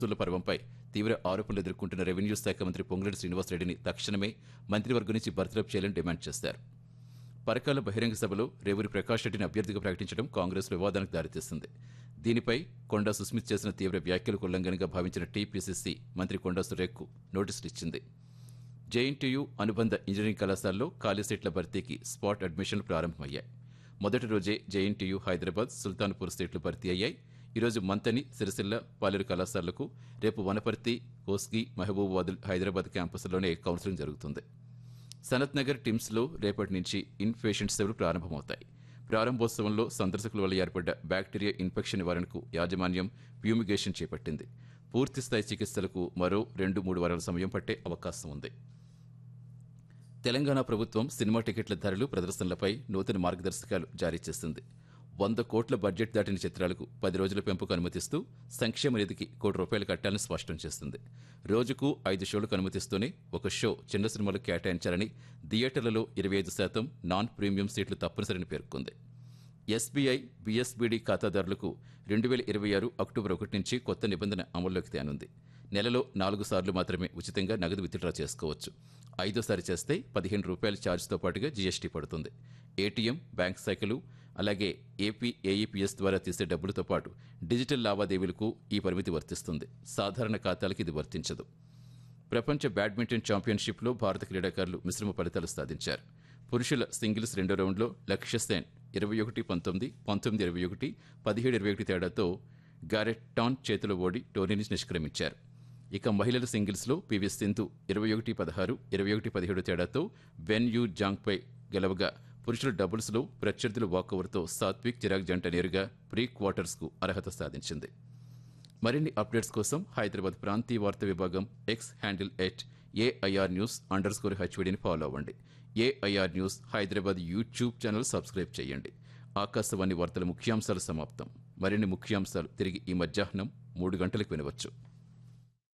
వసూళ్ల పర్వంపై తీవ్ర ఆరోపణలు ఎదుర్కొంటున్న రెవెన్యూ శాఖ మంత్రి పొంగులేటి శ్రీనివాసరెడ్డిని తక్షణమే మంత్రివర్గం నుంచి బర్తరఫ్ చేయాలని డిమాండ్ చేశారు పరకాల బహిరంగ సభలో రేవూరి ప్రకాష్ రెడ్డిని అభ్యర్థిగా ప్రకటించడం కాంగ్రెస్ వివాదానికి దారితీస్తుంది దీనిపై కొండా సుస్మిత్ చేసిన తీవ్ర వ్యాఖ్యలకు ఉల్లంఘనగా భావించిన టీపీసీసీ మంత్రి కొండా సురేఖ్కు నోటీసులు ఇచ్చింది జేఎన్టీయూ అనుబంధ ఇంజనీరింగ్ కళాశాలలో ఖాళీ సీట్ల భర్తీకి స్పాట్ అడ్మిషన్లు ప్రారంభమయ్యాయి మొదటి రోజే జేఎన్టీయూ హైదరాబాద్ సుల్తాన్పూర్ సీట్లు భర్తీ అయ్యాయి ఈరోజు మంతని సిరిసిల్ల పాలేరు కళాశాలలకు రేపు వనపర్తి కోస్గి మహబూబాబాద్ హైదరాబాద్ క్యాంపస్లోనే కౌన్సిలింగ్ జరుగుతుంది సనత్ నగర్ టిమ్స్లో రేపటి నుంచి ఇన్ పేషెంట్ సేవలు ప్రారంభమవుతాయి ప్రారంభోత్సవంలో సందర్శకుల వల్ల ఏర్పడ్డ బ్యాక్టీరియా ఇన్ఫెక్షన్ నివారణకు యాజమాన్యం ఫ్యూమిగేషన్ చేపట్టింది పూర్తిస్థాయి చికిత్సలకు మరో రెండు మూడు వారాల సమయం పట్టే అవకాశం ఉంది తెలంగాణ ప్రభుత్వం సినిమా టికెట్ల ధరలు ప్రదర్శనలపై నూతన మార్గదర్శకాలు జారీ చేసింది వంద కోట్ల బడ్జెట్ దాటిన చిత్రాలకు పది రోజుల పెంపుకు అనుమతిస్తూ సంక్షేమ నిధికి కోటి రూపాయలు కట్టాలని స్పష్టం చేస్తుంది రోజుకు ఐదు షోలకు అనుమతిస్తూనే ఒక షో చిన్న సినిమాలకు కేటాయించాలని థియేటర్లలో ఇరవై ఐదు శాతం నాన్ ప్రీమియం సీట్లు తప్పనిసరిని పేర్కొంది ఎస్బీఐ బీఎస్బీడీ ఖాతాదారులకు రెండు వేల ఇరవై ఆరు అక్టోబర్ ఒకటి నుంచి కొత్త నిబంధన అమల్లోకి తేనుంది నెలలో నాలుగు సార్లు మాత్రమే ఉచితంగా నగదు విత్డ్రా చేసుకోవచ్చు ఐదోసారి చేస్తే పదిహేను రూపాయల ఛార్జ్తో పాటుగా జీఎస్టీ పడుతుంది ఏటీఎం బ్యాంక్ శాఖలు అలాగే ఏపీ ఏఈపీఎస్ ద్వారా తీసే డబ్బులతో పాటు డిజిటల్ లావాదేవీలకు ఈ పరిమితి వర్తిస్తుంది సాధారణ ఖాతాలకు ఇది వర్తించదు ప్రపంచ బ్యాడ్మింటన్ ఛాంపియన్షిప్లో భారత క్రీడాకారులు మిశ్రమ ఫలితాలు సాధించారు పురుషుల సింగిల్స్ రెండో రౌండ్లో లక్ష్య సేన్ ఇరవై ఒకటి పంతొమ్మిది పంతొమ్మిది ఇరవై ఒకటి పదిహేడు ఇరవై ఒకటి తేడాతో గారెట్ టాన్ చేతిలో ఓడి టోర్నీ నుంచి నిష్క్రమించారు ఇక మహిళల సింగిల్స్లో పివి సింధు ఇరవై ఒకటి పదహారు ఇరవై ఒకటి పదిహేడు తేడాతో వెన్ యూ జాంగ్పై గెలవగా పురుషుల డబుల్స్లో ప్రత్యర్థుల వాకోవర్తో సాత్విక్ చిరాగ్ జంట నేరుగా ప్రీ క్వార్టర్స్కు అర్హత సాధించింది మరిన్ని అప్డేట్స్ కోసం హైదరాబాద్ ప్రాంతీయ వార్తా విభాగం X handle at AIR news under score హెచ్వీడీని ఫాలో అవ్వండి AIR news Hyderabad YouTube channel subscribe చేయండి ఆకాశవాణి వార్తల ముఖ్యాంశాలు సమాప్తం మరిన్ని ముఖ్యాంశాలు తిరిగి ఈ మధ్యాహ్నం మూడు గంటలకు వినవచ్చు